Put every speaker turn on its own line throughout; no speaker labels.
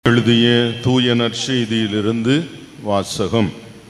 எழுதிய தூய நற்செய்தியிலிருந்து வாசகம்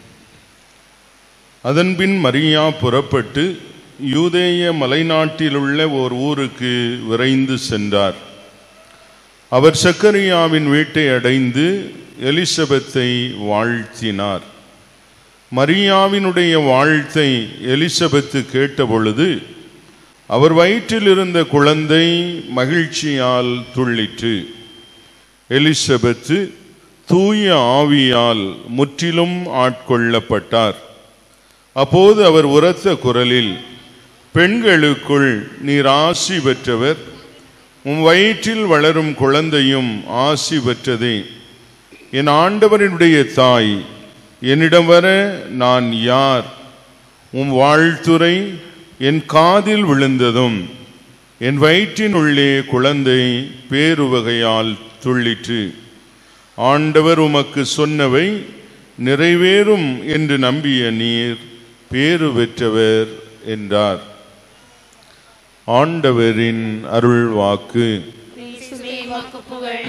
அதன்பின் மரியா புறப்பட்டு யூதேய மலைநாட்டிலுள்ள ஓர் ஊருக்கு விரைந்து சென்றார் அவர் சக்கரியாவின் வீட்டை அடைந்து எலிசபெத்தை வாழ்த்தினார் மரியாவினுடைய வாழ்த்தை எலிசபெத்து கேட்டபொழுது அவர் வயிற்றில் இருந்த குழந்தை மகிழ்ச்சியால் துள்ளிற்று எலிசபெத்து தூய ஆவியால் முற்றிலும் ஆட்கொள்ளப்பட்டார் அப்போது அவர் உரத்த குரலில் பெண்களுக்குள் நீர் ஆசி பெற்றவர் உம் வயிற்றில் வளரும் குழந்தையும் ஆசி பெற்றதே என் ஆண்டவரினுடைய தாய் என்னிடம் வர நான் யார் உம் வாழ்த்துரை என் காதில் விழுந்ததும் என் வயிற்றின் உள்ளே குழந்தை பேருவகையால் துள்ளிற்று ஆண்டவர் உமக்கு சொன்னவை நிறைவேறும் என்று நம்பிய நீர் பேறு பெற்றவர் என்றார் ஆண்டவரின் அருள் வாக்கு
இயேசுவே உமக்கு புகழ்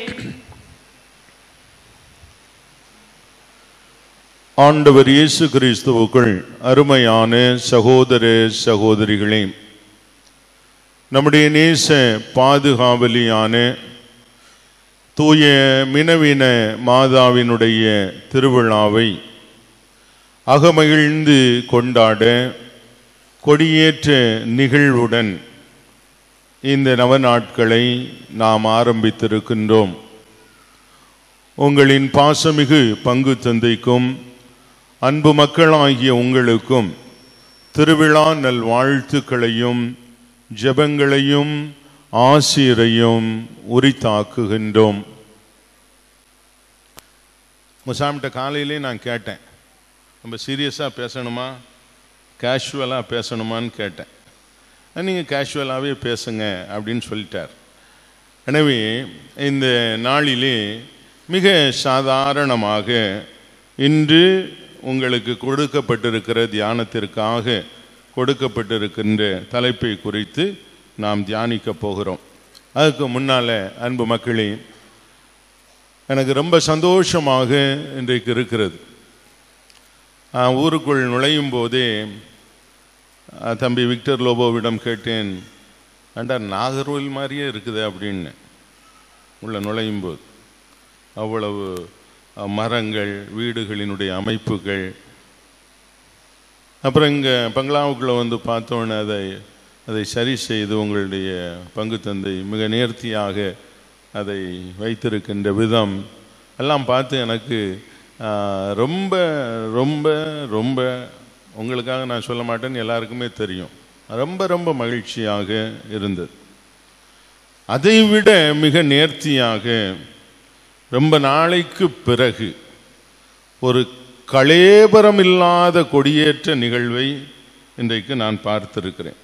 ஆண்டவர் இயேசு கிறிஸ்துவுக்குள் அருமையான சகோதர சகோதரிகளே நம்முடைய நேச பாதுகாவலியான தூய மினவின மாதாவினுடைய திருவிழாவை அகமகிழ்ந்து கொண்டாட கொடியேற்ற நிகழ்வுடன் இந்த நவநாட்களை நாம் ஆரம்பித்திருக்கின்றோம் உங்களின் பாசமிகு பங்கு தந்தைக்கும் அன்பு மக்களாகிய உங்களுக்கும் திருவிழா நல் வாழ்த்துக்களையும் ஜெபங்களையும் ஆசிரியரையும் உரித்தாக்குகின்றோம் முசாமிட்ட காலையிலே நான் கேட்டேன் நம்ம சீரியஸாக பேசணுமா கேஷுவலாக பேசணுமான்னு கேட்டேன் நீங்கள் கேஷுவலாகவே பேசுங்க அப்படின்னு சொல்லிட்டார் எனவே இந்த நாளிலே மிக சாதாரணமாக இன்று உங்களுக்கு கொடுக்கப்பட்டிருக்கிற தியானத்திற்காக கொடுக்கப்பட்டிருக்கின்ற தலைப்பை குறித்து நாம் தியானிக்க போகிறோம் அதுக்கு முன்னால் அன்பு மக்களே எனக்கு ரொம்ப சந்தோஷமாக இன்றைக்கு இருக்கிறது நான் ஊருக்குள் நுழையும் போதே அஹ், தம்பி விக்டர் லோபோவிடம் கேட்டேன் அண்டா நாகர்கோவில் மாதிரியே இருக்குது அப்படின்னு உள்ள நுழையும் போது அவ்வளவு அஹ், மரங்கள் வீடுகளினுடைய அமைப்புகள் அப்புறம் இங்கே பங்களாவுக்குள்ளே வந்து பார்த்தோன்னே அதை அதை சரி செய்து உங்களுடைய பங்கு தந்தை மிக நேர்த்தியாக அதை வைத்திருக்கின்ற விதம் எல்லாம் பார்த்து எனக்கு ஆஹ், ரொம்ப ரொம்ப ரொம்ப உங்களுக்காக நான் சொல்ல மாட்டேன்னு எல்லாருக்குமே தெரியும் ரொம்ப ரொம்ப மகிழ்ச்சியாக இருந்தது அதை விட மிக நேர்த்தியாக ரொம்ப நாளைக்கு பிறகு ஒரு களேபரம் இல்லாத கொடியேற்ற நிகழ்வை இன்றைக்கு நான் பார்த்திருக்கிறேன்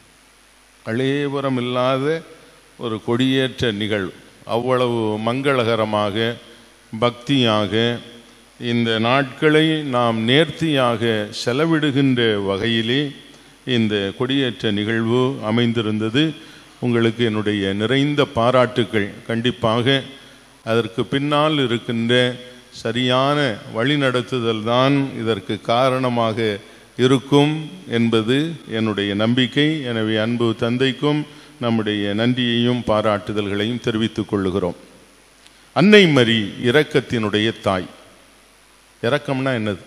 களேபரம் இல்லாத ஒரு கொடியேற்ற நிகழ்வு அவ்வளவு மங்களகரமாக பக்தியாக இந்த நாட்களை நாம் நேர்த்தியாக செலவிடுகின்ற வகையிலே இந்த கொடியேற்ற நிகழ்வு அமைந்திருந்தது உங்களுக்கு என்னுடைய நிறைந்த பாராட்டுக்கள் கண்டிப்பாக அதற்கு பின்னால் இருக்கின்ற சரியான வழிநடத்துதல் தான் இதற்கு காரணமாக இருக்கும் என்பது என்னுடைய நம்பிக்கை எனவே அன்பு தந்தைக்கும் நம்முடைய நன்றியையும் பாராட்டுதல்களையும் தெரிவித்துக் கொள்ளுகிறோம் அன்னை மரி இரக்கத்தினுடைய தாய் இரக்கம்னா என்னது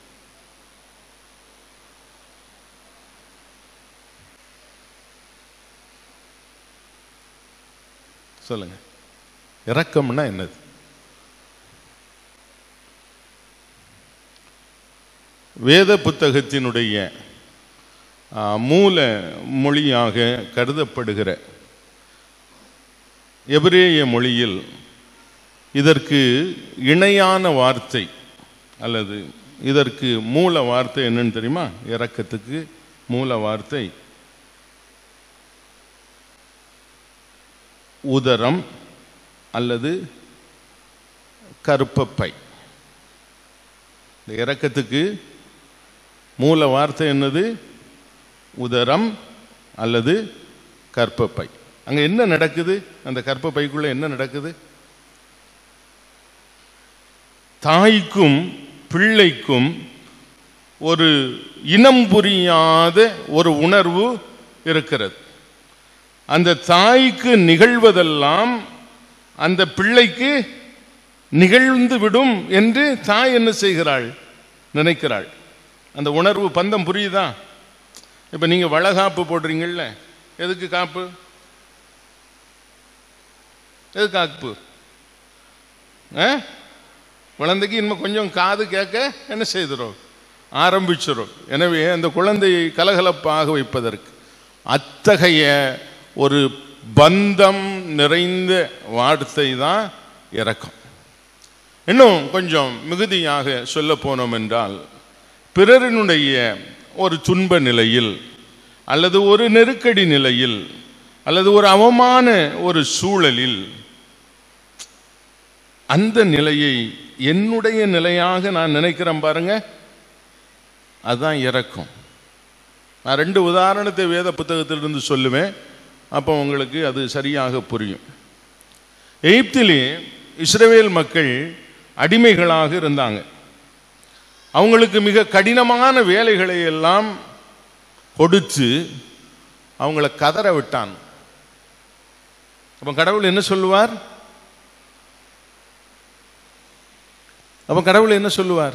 சொல்லுங்க இரக்கம்னா என்னது வேத புத்தகத்தினுடைய ஆ, மூல மொழியாக கருதப்படுகிற எபிரேய மொழியில் இதற்கு இணையான வார்த்தை அல்லது இதற்கு மூல வார்த்தை என்னன்னு தெரியுமா இரக்கத்துக்கு மூல வார்த்தை உதரம் அல்லது கருப்பப்பை இந்த இரக்கத்துக்கு மூல வார்த்தை என்னது உதரம் அல்லது கற்பப்பை அங்க என்ன நடக்குது அந்த கற்பப்பைக்குள்ள என்ன நடக்குது தாய்க்கும் பிள்ளைக்கும் ஒரு இனம் புரியாத ஒரு உணர்வு இருக்கிறது அந்த தாய்க்கு நிகழ்வதெல்லாம் அந்த பிள்ளைக்கு நிகழ்ந்து விடும் என்று தாய் என்ன செய்கிறாள் நினைக்கிறாள் அந்த உணர்வு பந்தம் புரியுதா இப்ப நீங்க வளகாப்பு போடுறீங்கல்ல எதுக்கு காப்பு எது காப்பு ஆ? குழந்தைக்கு இன்னும் கொஞ்சம் காது கேட்க என்ன செய்துரும் ஆரம்பிச்சிடும் எனவே அந்த குழந்தையை கலகலப்பாக வைப்பதற்கு அத்தகைய ஒரு பந்தம் நிறைந்த வார்த்தை தான் இரக்கம் இன்னும் கொஞ்சம் மிகுதியாக சொல்ல போனோம் என்றால் பிறரினுடைய ஒரு துன்ப நிலையில் அல்லது ஒரு நெருக்கடி நிலையில் அல்லது ஒரு அவமான ஒரு சூழலில் அந்த நிலையை என்னுடைய நிலையாக நான் நினைக்கிறேன் பாருங்க அதுதான் இறக்கும் நான் ரெண்டு உதாரணத்தை வேத புத்தகத்திலிருந்து சொல்லுவேன் அப்போ உங்களுக்கு அது சரியாக புரியும் எகிப்திலே இஸ்ரவேல் மக்கள் அடிமைகளாக இருந்தாங்க அவங்களுக்கு மிக கடினமான வேலைகளை எல்லாம் கொடுத்து அவங்கள கதற விட்டான் அப்ப கடவுள் என்ன சொல்லுவார் அப்ப கடவுள் என்ன சொல்லுவார்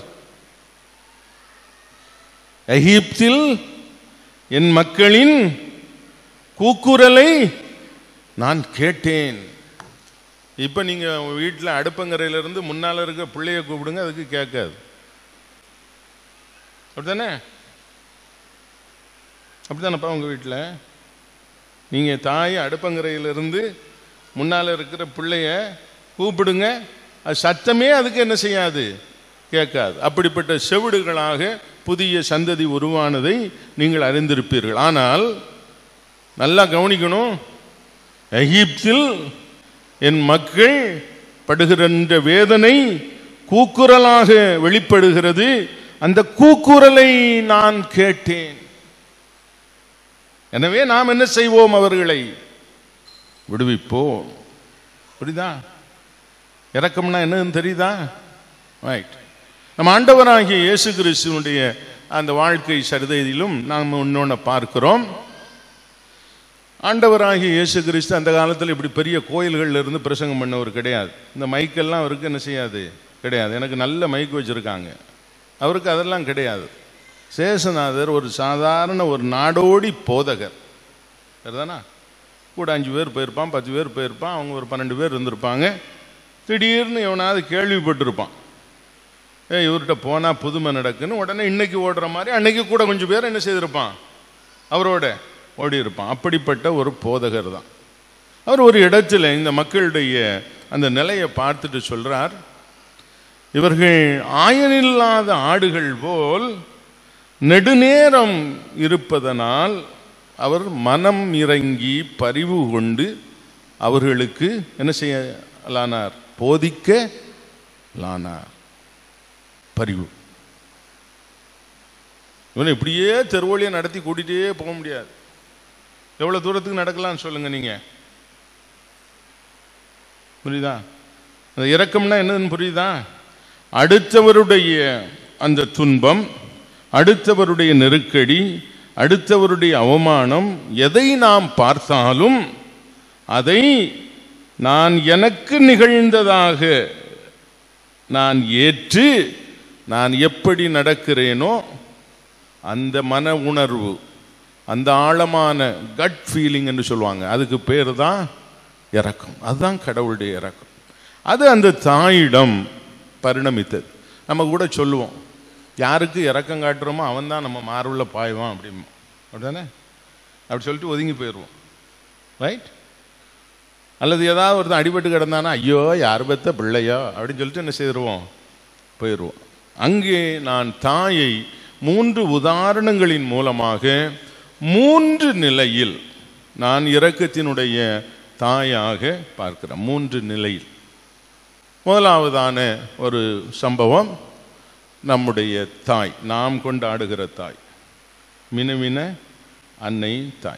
எகிப்தில் என் மக்களின் கூக்குரலை நான் கேட்டேன் இப்ப நீங்க உங்க வீட்டுல அடுப்பங்கரையில இருந்து முன்னால இருக்க பிள்ளைய கூப்பிடுங்க அதுக்கு கேட்காது அப்படிதானே அப்படிதானப்பா உங்க வீட்டில் நீங்க தாய் அடுப்பங்கரையிலிருந்து முன்னால இருக்கிற பிள்ளைய கூப்பிடுங்க அது சத்தமே அதுக்கு என்ன செய்யாது கேட்காது அப்படிப்பட்ட செவிடுகளாக புதிய சந்ததி உருவானதை நீங்கள் அறிந்திருப்பீர்கள் ஆனால் நல்லா கவனிக்கணும் எகிப்தில் என் மக்கள் படுகின்ற வேதனை கூக்குரலாக வெளிப்படுகிறது அந்த கூக்குரலை நான் கேட்டேன் எனவே நாம் என்ன செய்வோம் அவர்களை விடுவிப்போம் புரியுதா இறக்கம்னா என்னன்னு தெரியுதா ரைட் நம்ம ஆண்டவராகிய இயேசு கிறிஸ்துவனுடைய அந்த வாழ்க்கை சரிதையிலும் நாம் இன்னொன்று பார்க்கிறோம் ஆண்டவராகிய இயேசு கிறிஸ்து அந்த காலத்தில் இப்படி பெரிய கோயில்கள்ல இருந்து பிரசங்கம் பண்ணவர் கிடையாது இந்த மைக்கெல்லாம் அவருக்கு என்ன செய்யாது கிடையாது எனக்கு நல்ல மைக் வச்சிருக்காங்க அவருக்கு அதெல்லாம் கிடையாது சேஷநாதர் ஒரு சாதாரண ஒரு நாடோடி போதகர் சரிதானா கூட அஞ்சு பேர் போயிருப்பான் பத்து பேர் போயிருப்பான் அவங்க ஒரு பன்னெண்டு பேர் இருந்திருப்பாங்க திடீர்னு எவனாவது கேள்விப்பட்டிருப்பான் ஏ இவர்கிட்ட போனால் புதுமை நடக்குன்னு உடனே இன்னைக்கு ஓடுற மாதிரி அன்னைக்கு கூட கொஞ்சம் பேர் என்ன செய்திருப்பான் அவரோட ஓடி இருப்பான் அப்படிப்பட்ட ஒரு போதகர் தான் அவர் ஒரு இடத்துல இந்த மக்களுடைய அந்த நிலையை பார்த்துட்டு சொல்றார் இவர்கள் ஆயனில்லாத ஆடுகள் போல் நெடுநேரம் இருப்பதனால் அவர் மனம் இறங்கி பரிவு கொண்டு அவர்களுக்கு என்ன செய்யலானார் போதிக்க லானார் பரிவு இவனை இப்படியே தெருவழியை நடத்தி கூட்டிகிட்டே போக முடியாது எவ்வளோ தூரத்துக்கு நடக்கலாம்னு சொல்லுங்க நீங்க புரியுதா அந்த இரக்கம்னா என்னதுன்னு புரியுதா அடுத்தவருடைய அந்த துன்பம் அடுத்தவருடைய நெருக்கடி அடுத்தவருடைய அவமானம் எதை நாம் பார்த்தாலும் அதை நான் எனக்கு நிகழ்ந்ததாக நான் ஏற்று நான் எப்படி நடக்கிறேனோ அந்த மன உணர்வு அந்த ஆழமான கட் ஃபீலிங் என்று சொல்லுவாங்க அதுக்கு பேர் தான் இறக்கம் அதுதான் கடவுளுடைய இறக்கம் அது அந்த தாயிடம் பரிணமித்தது நம்ம கூட சொல்லுவோம் யாருக்கு இறக்கம் காட்டுறோமோ அவன் தான் நம்ம மார்புள்ள பாய்வான் அப்படிமா அப்படிதானே அப்படி சொல்லிட்டு ஒதுங்கி போயிடுவோம் ரைட் அல்லது ஏதாவது ஒருத்தன் அடிபட்டு கிடந்தானா ஐயோ யார் பெத்த பிள்ளையோ அப்படின்னு சொல்லிட்டு என்ன செய்திருவோம் போயிடுவோம் அங்கே நான் தாயை மூன்று உதாரணங்களின் மூலமாக மூன்று நிலையில் நான் இரக்கத்தினுடைய தாயாக பார்க்கிறேன் மூன்று நிலையில் முதலாவதான ஒரு சம்பவம் நம்முடைய தாய் நாம் கொண்டாடுகிற தாய் மினுமின அன்னை தாய்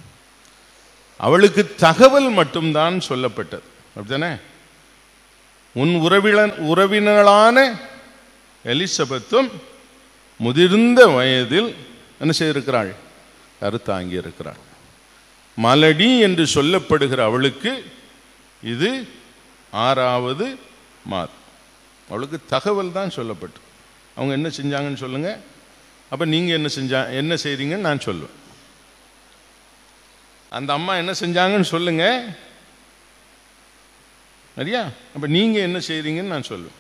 அவளுக்கு தகவல் மட்டும்தான் சொல்லப்பட்டது அப்படித்தானே உன் உறவினன் உறவினர்களான எலிசபெத்தும் முதிர்ந்த வயதில் என்ன செய்திருக்கிறாள் கருத்தாங்கி இருக்கிறாள் மலடி என்று சொல்லப்படுகிற அவளுக்கு இது ஆறாவது மாதம் அவளுக்கு தகவல் தான் சொல்லப்பட்டு அவங்க என்ன செஞ்சாங்கன்னு சொல்லுங்க அப்ப நீங்க என்ன செஞ்சா என்ன செய்றீங்கன்னு நான் சொல்லுவேன் அந்த அம்மா என்ன செஞ்சாங்கன்னு சொல்லுங்க சரியா அப்ப நீங்க என்ன செய்றீங்கன்னு நான் சொல்லுவேன்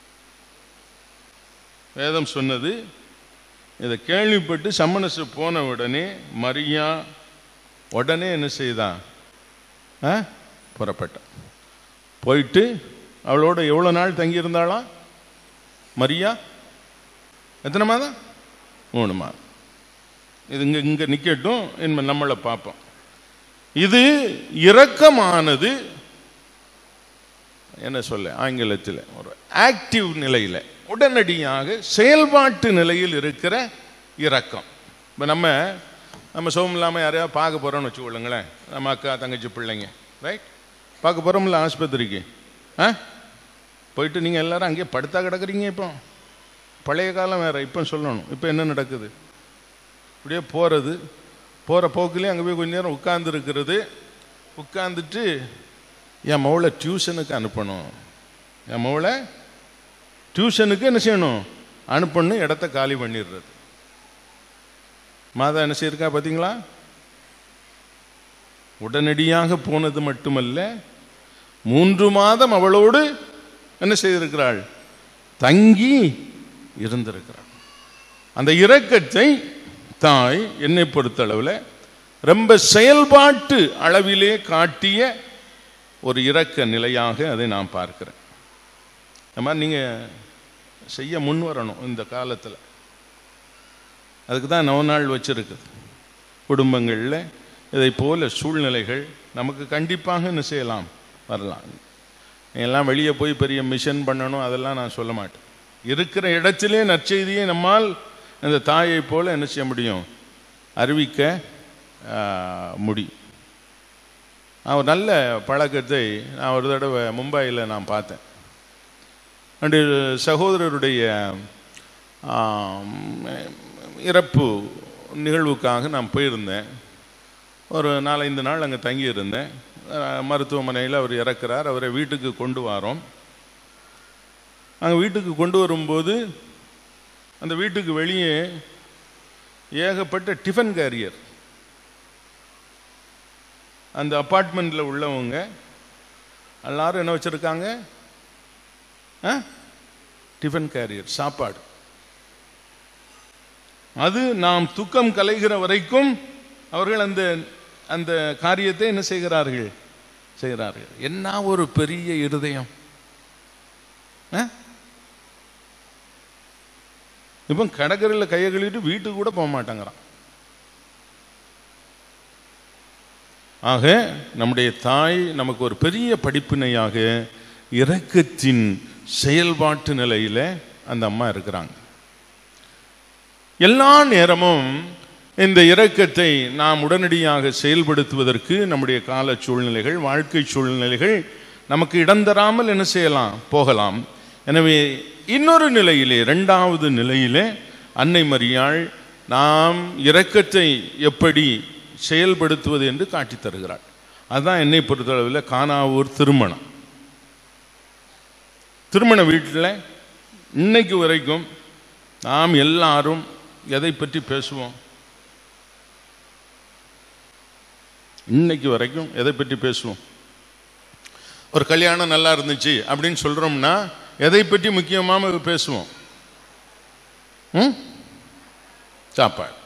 வேதம் சொன்னது இதை கேள்விப்பட்டு சம்மனசு போன உடனே மரியா உடனே என்ன செய்தான் ஆ? புறப்பட்டான் போயிட்டு அவளோட எவ்வளோ நாள் தங்கியிருந்தாளாம் மரியா எத்தனை மாதம் மூணு மாதம் இது இங்கே இங்கே நிற்கட்டும் இனிமேல் நம்மளை பார்ப்போம் இது இரக்கமானது என்ன சொல்ல ஆங்கிலத்தில் ஒரு ஆக்டிவ் நிலையில் உடனடியாக செயல்பாட்டு நிலையில் இருக்கிற இரக்கம் இப்போ நம்ம நம்ம சோகம் இல்லாமல் யாரையா பார்க்க போகிறோம்னு வச்சுக்கொள்ளுங்களேன் நம்ம அக்கா தங்கச்சி பிள்ளைங்க ரைட் பார்க்க போகிறோம்ல ஆஸ்பத்திரிக்கு ஆ போயிட்டு நீங்கள் எல்லாரும் அங்கேயே படுத்தா கிடக்குறீங்க இப்போ பழைய காலம் வேற இப்போ சொல்லணும் இப்போ என்ன நடக்குது இப்படியே போகிறது போகிற போக்குலேயே அங்கே போய் கொஞ்ச நேரம் உட்கார்ந்து இருக்கிறது உட்காந்துட்டு என் மவளை டியூஷனுக்கு அனுப்பணும் என் மவளை டியூஷனுக்கு என்ன செய்யணும் அனுப்பணும் இடத்த காலி பண்ணிடுறது மாதா என்ன செய்யிருக்கா பார்த்தீங்களா உடனடியாக போனது மட்டுமல்ல மூன்று மாதம் அவளோடு என்ன செய்திருக்கிறாள் தங்கி இருந்திருக்கிறாள் அந்த இரக்கத்தை தாய் என்னை பொறுத்தளவில் ரொம்ப செயல்பாட்டு அளவிலே காட்டிய ஒரு இரக்க நிலையாக அதை நான் பார்க்கிறேன் இந்த மாதிரி நீங்கள் செய்ய முன் வரணும் இந்த காலத்தில் அதுக்கு தான் நவ நாள் வச்சிருக்குது குடும்பங்களில் இதை போல சூழ்நிலைகள் நமக்கு கண்டிப்பாக என்ன செய்யலாம் வரலாம் எல்லாம் வெளியே போய் பெரிய மிஷன் பண்ணணும் அதெல்லாம் நான் சொல்ல மாட்டேன் இருக்கிற இடத்திலே நற்செய்தியை நம்மால் இந்த தாயை போல என்ன செய்ய முடியும் அறிவிக்க ஆ, முடியும் நான் ஒரு நல்ல பழக்கத்தை நான் ஒரு தடவை மும்பையில் நான் பார்த்தேன் அண்டு சகோதரருடைய ஆம், இறப்பு நிகழ்வுக்காக நான் போயிருந்தேன் ஒரு நாலஞ்சு நாள் அங்கே தங்கியிருந்தேன் அஹ், மருத்துவமனையில் அவர் இறக்குறார் அவரை வீட்டுக்கு கொண்டு வரோம் அங்கே வீட்டுக்கு கொண்டு வரும்போது அந்த வீட்டுக்கு வெளியே ஏகப்பட்ட டிஃபன் கேரியர் அந்த அப்பார்ட்மெண்ட்டில் உள்ளவங்க எல்லாரும் என்ன வச்சுருக்காங்க டிஃபன் கேரியர் சாப்பாடு அது நாம் துக்கம் கலைகிற வரைக்கும் அவர்கள் அந்த அந்த காரியத்தை என்ன செய்கிறார்கள் செய்கிறார்கள் என்ன ஒரு பெரிய இருதயம் ஆ? இப்போ கடற்கரையில் கையை கழுவிட்டு வீட்டுக்கு கூட போக மாட்டேங்கிறான் ஆக நம்முடைய தாய் நமக்கு ஒரு பெரிய படிப்பினையாக இரக்கத்தின் செயல்பாட்டு நிலையில அந்த அம்மா இருக்கிறாங்க எல்லா நேரமும் இந்த இரக்கத்தை நாம் உடனடியாக செயல்படுத்துவதற்கு நம்முடைய கால சூழ்நிலைகள் வாழ்க்கை சூழ்நிலைகள் நமக்கு இடம் தராமல் என்ன செய்யலாம் போகலாம் எனவே இன்னொரு நிலையிலே இரண்டாவது நிலையிலே அன்னை மரியாள் நாம் இரக்கத்தை எப்படி செயல்படுத்துவது என்று காட்டித் தருகிறாள் அதுதான் என்னை பொறுத்தளவில் கானாவூர் திருமணம் திருமண வீட்டில் இன்னைக்கு வரைக்கும் நாம் எல்லாரும் எதை பற்றி பேசுவோம் இன்னைக்கு வரைக்கும் எதை பற்றி பேசுவோம் ஒரு கல்யாணம் நல்லா இருந்துச்சு அப்படின்னு சொல்றோம்னா எதை பற்றி முக்கியமாக பேசுவோம் ம்? சாப்பாடு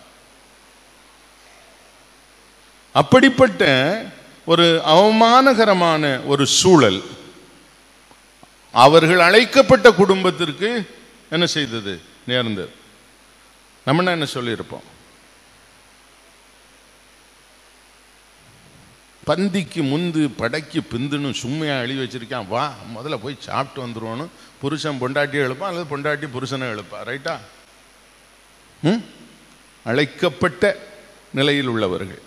அப்படிப்பட்ட ஒரு அவமானகரமான ஒரு சூழல் அவர்கள் அழைக்கப்பட்ட குடும்பத்திற்கு என்ன செய்தது நேர்ந்தது நம்ம என்ன சொல்லியிருப்போம் பந்திக்கு முந்து படைக்கு பிந்துன்னு சும்மையா எழுதி வச்சிருக்கான் வா முதல்ல போய் சாப்பிட்டு வந்துருவோன்னு புருஷன் பொண்டாட்டியை எழுப்பான் அல்லது பொண்டாட்டி புருஷனை எழுப்பா ரைட்டா ம்? அழைக்கப்பட்ட நிலையில் உள்ளவர்கள்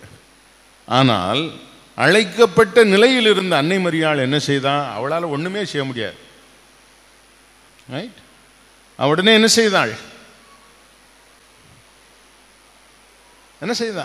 ஆனால் அழைக்கப்பட்ட நிலையில் இருந்த அன்னை மரியாள் என்ன செய்தா அவளால் ஒண்ணுமே செய்ய முடியாது ரைட் உடனே என்ன செய்தாள் என்ன செய்தா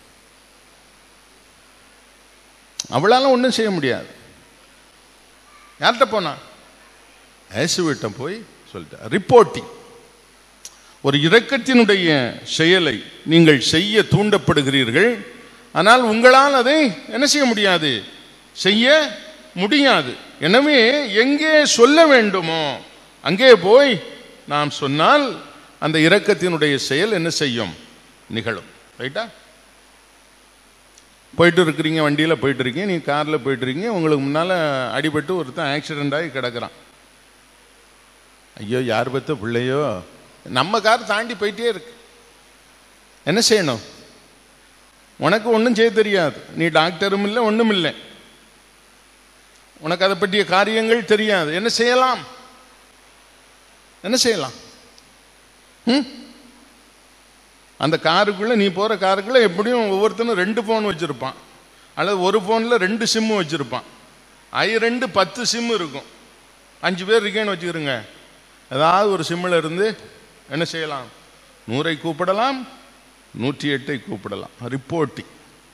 அவளால ஒன்றும் செய்ய முடியாது யார்கிட்ட போனா இயேசுவிட்ட போய் சொல்லிட்டா ரிப்போர்ட்டிங் ஒரு இரக்கத்தினுடைய செயலை நீங்கள் செய்ய தூண்டப்படுகிறீர்கள் ஆனால் உங்களால் அதை என்ன செய்ய முடியாது செய்ய முடியாது எனவே எங்கே சொல்ல வேண்டுமோ அங்கே போய் நாம் சொன்னால் அந்த இரக்கத்தினுடைய செயல் என்ன செய்யும் நிகழும் ரைட்டா போயிட்டு இருக்கிறீங்க வண்டியில் போயிட்டு இருக்கீங்க நீங்கள் காரில் போயிட்டு இருக்கீங்க உங்களுக்கு முன்னால் அடிபட்டு ஒருத்தன் ஆக்சிடென்ட் ஆகி கிடக்குறான் ஐயோ யார் பத்த பிள்ளையோ நம்ம கார் தாண்டி போயிட்டே இருக்கு என்ன செய்யணும் உனக்கு ஒன்றும் செய்ய தெரியாது நீ டாக்டரும் இல்லை ஒன்றும் இல்லை உனக்கு அதை பற்றிய காரியங்கள் தெரியாது என்ன செய்யலாம் என்ன செய்யலாம் ம்? அந்த காருக்குள்ள நீ போற காருக்குள்ள எப்படியும் ஒவ்வொருத்தனும் ரெண்டு ஃபோன் வச்சிருப்பான் அல்லது ஒரு ஃபோனில் ரெண்டு சிம்மு வச்சிருப்பான் ஐ ரெண்டு பத்து சிம் இருக்கும் அஞ்சு பேர் இருக்கேன்னு வச்சுக்கிறோங்க ஏதாவது ஒரு சிம்மில் இருந்து என்ன செய்யலாம் நூறை கூப்பிடலாம் நூற்றி எட்டை கூப்பிடலாம் ரிப்போர்ட்டிங்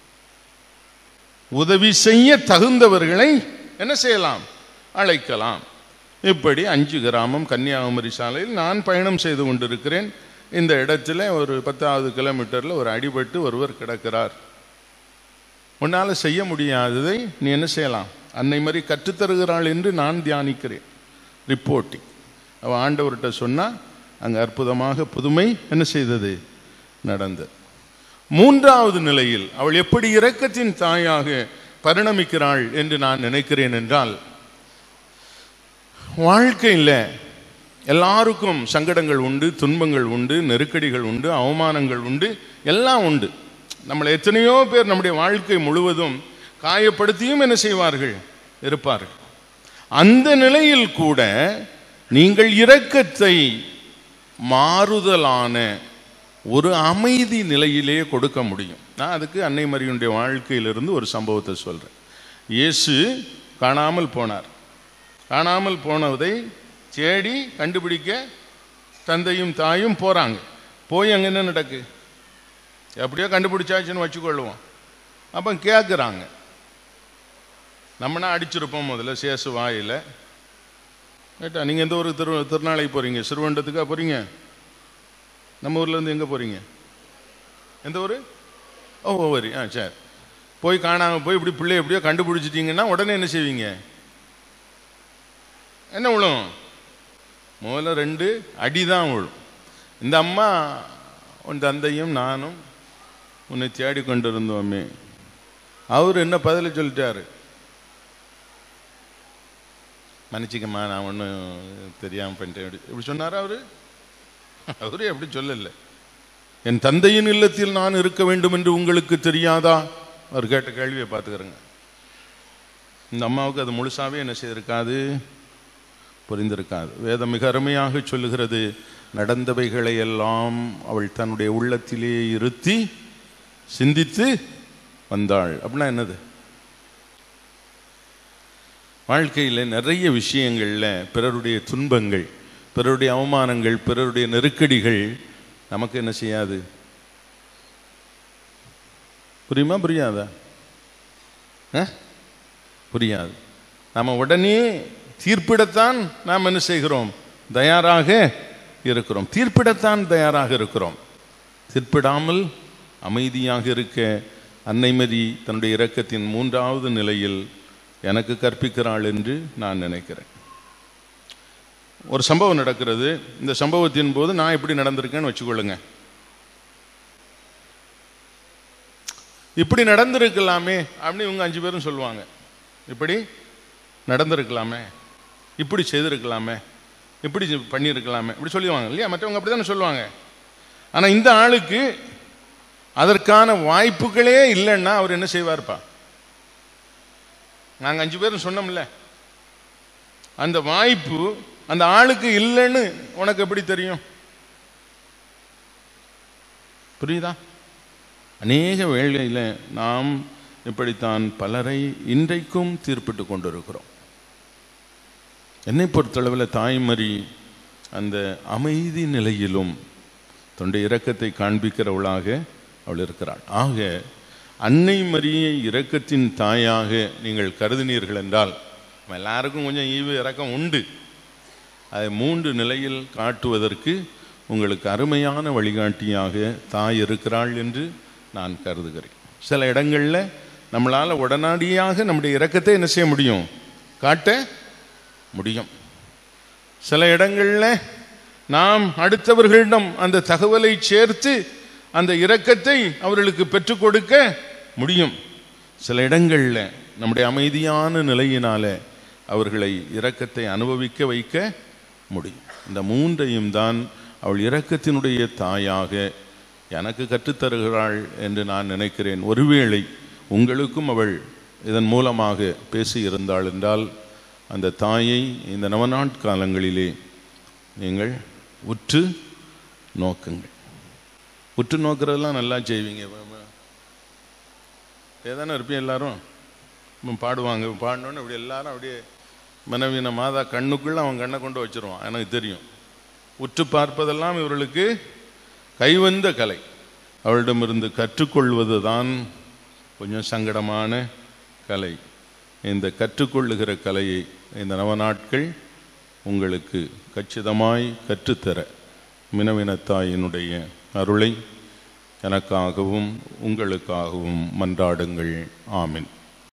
உதவி செய்ய தகுந்தவர்களை என்ன செய்யலாம் அழைக்கலாம் இப்படி அஞ்சு கிராமம் கன்னியாகுமரி சாலையில் நான் பயணம் செய்து கொண்டிருக்கிறேன் இந்த இடத்துல ஒரு பத்தாவது கிலோமீட்டரில் ஒரு அடிபட்டு ஒருவர் கிடக்கிறார் உன்னால் செய்ய முடியாததை நீ என்ன செய்யலாம் அன்னை மாதிரி கற்றுத்தருகிறாள் என்று நான் தியானிக்கிறேன் ரிப்போர்ட்டிங் அவள் ஆண்டவர்கிட்ட சொன்னால் அங்கே அற்புதமாக புதுமை என்ன செய்தது நடந்தது மூன்றாவது நிலையில் அவள் எப்படி இரக்கத்தின் தாயாக பரிணமிக்கிறாள் என்று நான் நினைக்கிறேன் என்றால் வாழ்க்கையில் எல்லாருக்கும் சங்கடங்கள் உண்டு துன்பங்கள் உண்டு நெருக்கடிகள் உண்டு அவமானங்கள் உண்டு எல்லாம் உண்டு நம்மளை எத்தனையோ பேர் நம்முடைய வாழ்க்கை முழுவதும் காயப்படுத்தியும் என்ன செய்வார்கள் இருப்பார்கள் அந்த நிலையில் கூட நீங்கள் இரக்கத்தை மாறுதலான ஒரு அமைதி நிலையிலே கொடுக்க முடியும் நான் அதுக்கு அன்னை மரியுடைய வாழ்க்கையிலிருந்து ஒரு சம்பவத்தை சொல்கிறேன் இயேசு காணாமல் போனார் காணாமல் போனதை தேடி கண்டுபிடிக்க தந்தையும் தாயும் போகிறாங்க போய் அங்கே என்ன நடக்கு எப்படியோ கண்டுபிடிச்சாச்சுன்னு வச்சுக்கொள்ளுவோம் அப்போ கேட்குறாங்க நம்மனா அடிச்சிருப்போம் முதல்ல சேசு வாயில் கேட்டா நீங்கள் எந்த ஒரு திரு திருநாளைக்கு போகிறீங்க சிறுவண்டத்துக்கா போகிறீங்க நம்ம ஊர்லேருந்து எங்கே போகிறீங்க எந்த ஊர் ஓ ஓவரி ஆ சரி போய் காணாமல் போய் இப்படி பிள்ளை எப்படியோ கண்டுபிடிச்சிட்டிங்கன்னா உடனே என்ன செய்வீங்க என்ன விழும் முதல்ல ரெண்டு அடி தான் விழும் இந்த அம்மா உன் தந்தையும் நானும் உன்னை தேடி கொண்டிருந்தோமே அவர் என்ன பதில சொல்லிட்டாரு மன்னிச்சிக்கம்மா நான் ஒன்றும் தெரியாமல் பண்ணிட்டேன் இப்படி இப்படி சொன்னாரா அவரு அவரு எப்படி சொல்லல என் தந்தையின் இல்லத்தில் நான் இருக்க வேண்டும் என்று உங்களுக்கு தெரியாதா அவர் கேட்ட கேள்வியை பார்த்துக்கிறேங்க இந்த அம்மாவுக்கு அது முழுசாவே என்ன செய்திருக்காது புரிந்திருக்காது வேதம் மிக அருமையாக சொல்லுகிறது நடந்தவைகளை எல்லாம் அவள் தன்னுடைய உள்ளத்திலே இருத்தி சிந்தித்து வந்தாள் அப்படின்னா என்னது வாழ்க்கையில் நிறைய விஷயங்களில் பிறருடைய துன்பங்கள் பிறருடைய அவமானங்கள் பிறருடைய நெருக்கடிகள் நமக்கு என்ன செய்யாது புரியுமா புரியாதா ஆ? புரியாது நம்ம உடனே தீர்ப்பிடத்தான் நாம் என்ன செய்கிறோம் தயாராக இருக்கிறோம் தீர்ப்பிடத்தான் தயாராக இருக்கிறோம் தீர்ப்பிடாமல் அமைதியாக இருக்க அன்னைமதி தன்னுடைய இரக்கத்தின் மூன்றாவது நிலையில் எனக்கு கற்பிக்கிறாள் என்று நான் நினைக்கிறேன் ஒரு சம்பவம் நடக்கிறது இந்த சம்பவத்தின் போது நான் எப்படி நடந்திருக்கேன்னு வச்சுக்கொள்ளுங்க இப்படி நடந்திருக்கலாமே அப்படின்னு இவங்க அஞ்சு பேரும் சொல்லுவாங்க இப்படி நடந்திருக்கலாமே இப்படி செய்திருக்கலாமே இப்படி செ- பண்ணியிருக்கலாமே இப்படி சொல்லுவாங்க இல்லையா மற்றவங்க அப்படி தானே சொல்லுவாங்க ஆனால் இந்த ஆளுக்கு அதற்கான வாய்ப்புகளே இல்லைன்னா அவர் என்ன செய்வார்ப்பா நாங்கள் அஞ்சு பேரும் சொன்னோம்ல அந்த வாய்ப்பு அந்த ஆளுக்கு இல்லைன்னு உனக்கு எப்படி தெரியும் புரியுதா அநேக வேளையில் நாம் இப்படித்தான் பலரை இன்றைக்கும் தீர்ப்பிட்டு கொண்டிருக்கிறோம் என்னை பொறுத்தளவில் தாய்மறி அந்த அமைதி நிலையிலும் தன்னுடைய இரக்கத்தை காண்பிக்கிறவளாக அவள் இருக்கிறாள் ஆக அன்னை மரியை இரக்கத்தின் தாயாக நீங்கள் கருதினீர்கள் என்றால் நம்ம எல்லாருக்கும் கொஞ்சம் ஈவு இரக்கம் உண்டு அதை மூன்று நிலையில் காட்டுவதற்கு உங்களுக்கு அருமையான வழிகாட்டியாக தாய் இருக்கிறாள் என்று நான் கருதுகிறேன் சில இடங்களில் நம்மளால் உடனடியாக நம்முடைய இரக்கத்தை என்ன செய்ய முடியும் காட்ட முடியும் சில இடங்களில் நாம் அடுத்தவர்களிடம் அந்த தகவலை சேர்த்து அந்த இரக்கத்தை அவர்களுக்கு பெற்றுக் கொடுக்க முடியும் சில இடங்களில் நம்முடைய அமைதியான நிலையினால அவர்களை இரக்கத்தை அனுபவிக்க வைக்க முடியும் இந்த மூன்றையும் தான் அவள் இரக்கத்தினுடைய தாயாக எனக்கு கற்றுத்தருகிறாள் என்று நான் நினைக்கிறேன் ஒருவேளை உங்களுக்கும் அவள் இதன் மூலமாக பேசியிருந்தாள் என்றால் அந்த தாயை இந்த நவநாட்காலங்களிலே நீங்கள் உற்று நோக்குங்கள் உற்று நோக்கிறதெல்லாம் நல்லா செய்வீங்க ஏதானே இருப்பீங்க எல்லாரும் இப்ப பாடுவாங்க பாடினோன்னு அப்படி எல்லாரும் அப்படியே மனைவின மாதா கண்ணுக்குள்ள அவன் கண்ணை கொண்டு வச்சிருவான் எனக்கு தெரியும் உற்று பார்ப்பதெல்லாம் இவர்களுக்கு கைவந்த கலை அவளிடமிருந்து கற்றுக்கொள்வது தான் கொஞ்சம் சங்கடமான கலை இந்த கற்றுக்கொள்ளுகிற கலையை இந்த நவநாட்கள் உங்களுக்கு கச்சிதமாய் கற்றுத்தர மினவினத்தாயினுடைய அருளை எனக்காகவும் உங்களுக்காகவும் மன்றாடுங்கள் ஆமென்